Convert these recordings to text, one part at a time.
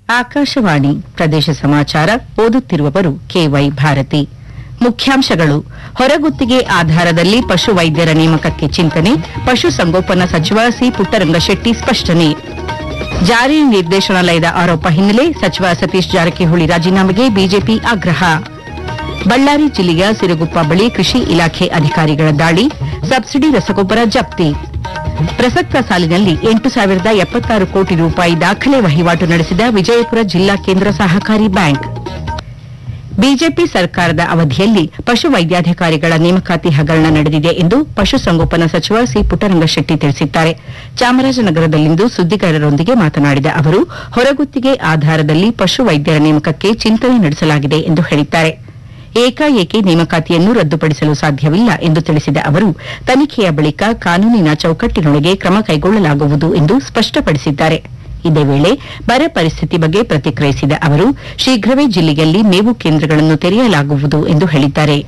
ಆಕಾಶವಾಣಿ ಪ್ರದೇಶ ಸಮಾಚಾರ ಓದುತ್ತಿರುವವರು ಕೆವೈ ಭಾರತಿ ಮುಖ್ಯಾಂಶಗಳು ಹೊರಗುತ್ತಿಗೆ ಆಧಾರದಲ್ಲಿ ಪಶು ವೈದ್ಯರ ನೇಮಕಕ್ಕೆ ಚಿಂತನೆ ಪಶು ಸಂಗೋಪನಾ ಸಚಿವ ಸಿ ಪುಟ್ಟರಂಗಶೆಟ್ಟಿ ಸ್ಪಷ್ಟನೆ ಜಾರಿ ನಿರ್ದೇಶನಾಲಯದ ಆರೋಪ ಹಿನ್ನೆಲೆ ಸಚಿವ ಸತೀಶ್ ಜಾರಕಿಹೊಳಿ ರಾಜೀನಾಮೆಗೆ ಬಿಜೆಪಿ ಆಗ್ರಹ ಬಳ್ಳಾರಿ ಜಿಲ್ಲೆಯ ಸಿರುಗುಪ್ಪ ಬಳಿ ಕೃಷಿ ಇಲಾಖೆ ಅಧಿಕಾರಿಗಳ ದಾಳಿ ಸಬ್ಸಿಡಿ ರಸಗೊಬ್ಬರ ಜಪ್ತಿ ಪ್ರಸಕ್ತ ಸಾಲಿನಲ್ಲಿ ಎಂಟು ಸಾವಿರದ ಎಪ್ಪತ್ತಾರು ಕೋಟಿ ರೂಪಾಯಿ ದಾಖಲೆ ವಹಿವಾಟು ನಡೆಸಿದ ವಿಜಯಪುರ ಜಿಲ್ಲಾ ಕೇಂದ್ರ ಸಹಕಾರಿ ಬ್ಯಾಂಕ್ ಬಿಜೆಪಿ ಸರ್ಕಾರದ ಅವಧಿಯಲ್ಲಿ ಪಶು ವೈದ್ಯಾಧಿಕಾರಿಗಳ ನೇಮಕಾತಿ ಹಗರಣ ನಡೆದಿದೆ ಎಂದು ಪಶುಸಂಗೋಪನಾ ಸಚಿವ ಸಿ ಪುಟ್ಟರಂಗಶೆಟ್ಟಿ ತಿಳಿಸಿದ್ದಾರೆ ಚಾಮರಾಜನಗರದಲ್ಲಿಂದು ಸುದ್ದಿಗಾರರೊಂದಿಗೆ ಮಾತನಾಡಿದ ಅವರು ಹೊರಗುತ್ತಿಗೆ ಆಧಾರದಲ್ಲಿ ಪಶು ವೈದ್ಯರ ನೇಮಕಕ್ಕೆ ಚಿಂತನೆ ನಡೆಸಲಾಗಿದೆ ಎಂದು ಹೇಳಿದ್ದಾರೆ ಏಕಾಏಕಿ ನೇಮಕಾತಿಯನ್ನು ರದ್ದುಪಡಿಸಲು ಸಾಧ್ಯವಿಲ್ಲ ಎಂದು ತಿಳಿಸಿದ ಅವರು ತನಿಖೆಯ ಬಳಿಕ ಕಾನೂನಿನ ಚೌಕಟ್ಟಿನೊಳಗೆ ಕ್ರಮ ಕೈಗೊಳ್ಳಲಾಗುವುದು ಎಂದು ಸ್ಪಷ್ಟಪಡಿಸಿದ್ದಾರೆ ಇದೇ ವೇಳೆ ಬರ ಪರಿಸ್ಥಿತಿ ಬಗ್ಗೆ ಪ್ರತಿಕ್ರಿಯಿಸಿದ ಅವರು ಶೀಘ್ರವೇ ಜಿಲ್ಲೆಯಲ್ಲಿ ಮೇವು ಕೇಂದ್ರಗಳನ್ನು ತೆರೆಯಲಾಗುವುದು ಎಂದು ಹೇಳಿದ್ದಾರೆ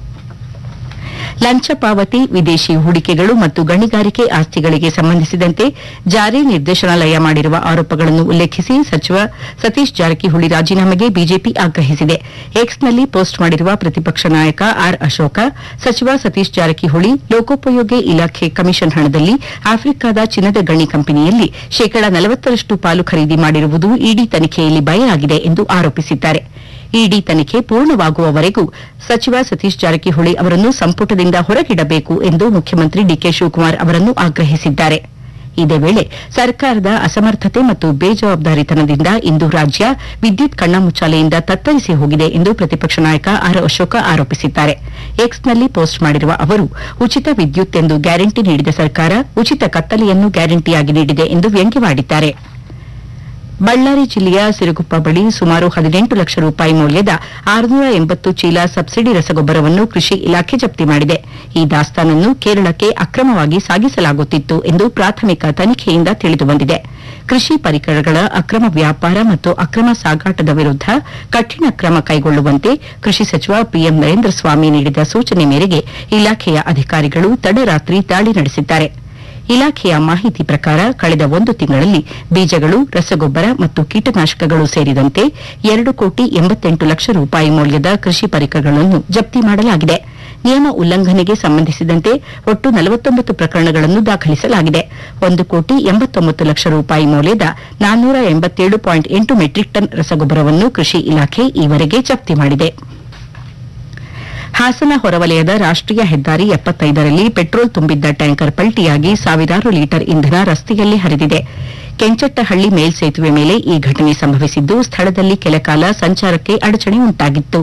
ಲಂಚ ಪಾವತಿ ವಿದೇಶಿ ಹೂಡಿಕೆಗಳು ಮತ್ತು ಗಣಿಗಾರಿಕೆ ಆಸ್ತಿಗಳಿಗೆ ಸಂಬಂಧಿಸಿದಂತೆ ಜಾರಿ ನಿರ್ದೇಶನಾಲಯ ಮಾಡಿರುವ ಆರೋಪಗಳನ್ನು ಉಲ್ಲೇಖಿಸಿ ಸಚಿವ ಸತೀಶ್ ಜಾರಕಿಹೊಳಿ ರಾಜೀನಾಮೆಗೆ ಬಿಜೆಪಿ ಆಗ್ರಹಿಸಿದೆ ಎಕ್ಸ್ನಲ್ಲಿ ಪೋಸ್ಟ್ ಮಾಡಿರುವ ಪ್ರತಿಪಕ್ಷ ನಾಯಕ ಆರ್ ಅಶೋಕ ಸಚಿವ ಸತೀಶ್ ಜಾರಕಿಹೊಳಿ ಲೋಕೋಪಯೋಗಿ ಇಲಾಖೆ ಕಮಿಷನ್ ಹಣದಲ್ಲಿ ಆಫ್ರಿಕಾದ ಚಿನ್ನದ ಗಣಿ ಕಂಪನಿಯಲ್ಲಿ ಶೇಕಡಾ ನಲವತ್ತರಷ್ಟು ಪಾಲು ಖರೀದಿ ಮಾಡಿರುವುದು ಇಡಿ ತನಿಖೆಯಲ್ಲಿ ಬಯಲಾಗಿದೆ ಎಂದು ಆರೋಪಿಸಿದ್ದಾರೆ ಇಡಿ ತನಿಖೆ ಪೂರ್ಣವಾಗುವವರೆಗೂ ಸಚಿವ ಸತೀಶ್ ಜಾರಕಿಹೊಳಿ ಅವರನ್ನು ಸಂಪುಟದಿಂದ ಹೊರಗಿಡಬೇಕು ಎಂದು ಮುಖ್ಯಮಂತ್ರಿ ಡಿಕೆ ಶಿವಕುಮಾರ್ ಅವರನ್ನು ಆಗ್ರಹಿಸಿದ್ದಾರೆ ಇದೇ ವೇಳೆ ಸರ್ಕಾರದ ಅಸಮರ್ಥತೆ ಮತ್ತು ಬೇಜವಾಬ್ದಾರಿತನದಿಂದ ಇಂದು ರಾಜ್ಯ ವಿದ್ಯುತ್ ಕಣ್ಣಾಮುಚ್ಚಾಲೆಯಿಂದ ತತ್ತರಿಸಿ ಹೋಗಿದೆ ಎಂದು ಪ್ರತಿಪಕ್ಷ ನಾಯಕ ಆರ್ ಅಶೋಕ ಆರೋಪಿಸಿದ್ದಾರೆ ಎಕ್ಸ್ನಲ್ಲಿ ಪೋಸ್ಟ್ ಮಾಡಿರುವ ಅವರು ಉಚಿತ ವಿದ್ಯುತ್ ಎಂದು ಗ್ಯಾರಂಟಿ ನೀಡಿದ ಸರ್ಕಾರ ಉಚಿತ ಕತ್ತಲೆಯನ್ನು ಗ್ಯಾರಂಟಿಯಾಗಿ ನೀಡಿದೆ ಎಂದು ವ್ಯಂಗ್ಯವಾಡಿದ್ದಾರೆ ಬಳ್ಳಾರಿ ಜಿಲ್ಲೆಯ ಸಿರುಗುಪ್ಪ ಬಳಿ ಸುಮಾರು ಹದಿನೆಂಟು ಲಕ್ಷ ರೂಪಾಯಿ ಮೌಲ್ಯದ ಆರುನೂರ ಎಂಬತ್ತು ಚೀಲ ಸಬ್ಸಿಡಿ ರಸಗೊಬ್ಬರವನ್ನು ಕೃಷಿ ಇಲಾಖೆ ಜಪ್ತಿ ಮಾಡಿದೆ ಈ ದಾಸ್ತಾನನ್ನು ಕೇರಳಕ್ಕೆ ಅಕ್ರಮವಾಗಿ ಸಾಗಿಸಲಾಗುತ್ತಿತ್ತು ಎಂದು ಪ್ರಾಥಮಿಕ ತನಿಖೆಯಿಂದ ತಿಳಿದುಬಂದಿದೆ ಕೃಷಿ ಪರಿಕರಗಳ ಅಕ್ರಮ ವ್ಯಾಪಾರ ಮತ್ತು ಅಕ್ರಮ ಸಾಗಾಟದ ವಿರುದ್ಧ ಕಠಿಣ ಕ್ರಮ ಕೈಗೊಳ್ಳುವಂತೆ ಕೃಷಿ ಸಚಿವ ಪಿಎಂ ನರೇಂದ್ರ ಸ್ವಾಮಿ ನೀಡಿದ ಸೂಚನೆ ಮೇರೆಗೆ ಇಲಾಖೆಯ ಅಧಿಕಾರಿಗಳು ತಡರಾತ್ರಿ ದಾಳಿ ನಡೆಸಿದ್ದಾರೆ ಇಲಾಖೆಯ ಮಾಹಿತಿ ಪ್ರಕಾರ ಕಳೆದ ಒಂದು ತಿಂಗಳಲ್ಲಿ ಬೀಜಗಳು ರಸಗೊಬ್ಬರ ಮತ್ತು ಕೀಟನಾಶಕಗಳು ಸೇರಿದಂತೆ ಎರಡು ಕೋಟಿ ಎಂಬತ್ತೆಂಟು ಲಕ್ಷ ರೂಪಾಯಿ ಮೌಲ್ಯದ ಕೃಷಿ ಪರಿಕರಗಳನ್ನು ಜಪ್ತಿ ಮಾಡಲಾಗಿದೆ ನಿಯಮ ಉಲ್ಲಂಘನೆಗೆ ಸಂಬಂಧಿಸಿದಂತೆ ಒಟ್ಟು ನಲವತ್ತೊಂಬತ್ತು ಪ್ರಕರಣಗಳನ್ನು ದಾಖಲಿಸಲಾಗಿದೆ ಒಂದು ಕೋಟಿ ಎಂಬತ್ತೊಂಬತ್ತು ಲಕ್ಷ ರೂಪಾಯಿ ಮೌಲ್ಯದ ನಾನ್ನೂರ ಎಂಬತ್ತೇಳು ಪಾಯಿಂಟ್ ಎಂಟು ಮೆಟ್ರಿಕ್ ಟನ್ ರಸಗೊಬ್ಬರವನ್ನು ಕೃಷಿ ಇಲಾಖೆ ಈವರೆಗೆ ಜಪ್ತಿ ಮಾಡಿದೆ ಹಾಸನ ಹೊರವಲಯದ ರಾಷ್ಟೀಯ ಹೆದ್ದಾರಿ ಎಪ್ಪತ್ತೈದರಲ್ಲಿ ಪೆಟ್ರೋಲ್ ತುಂಬಿದ್ದ ಟ್ಯಾಂಕರ್ ಪಲ್ಟಿಯಾಗಿ ಸಾವಿರಾರು ಲೀಟರ್ ಇಂಧನ ರಸ್ತೆಯಲ್ಲಿ ಹರಿದಿದೆ ಕೆಂಚಟ್ಟಹಳ್ಳಿ ಮೇಲ್ಸೇತುವೆ ಮೇಲೆ ಈ ಘಟನೆ ಸಂಭವಿಸಿದ್ದು ಸ್ಥಳದಲ್ಲಿ ಕೆಲಕಾಲ ಸಂಚಾರಕ್ಕೆ ಅಡಚಣೆ ಉಂಟಾಗಿತ್ತು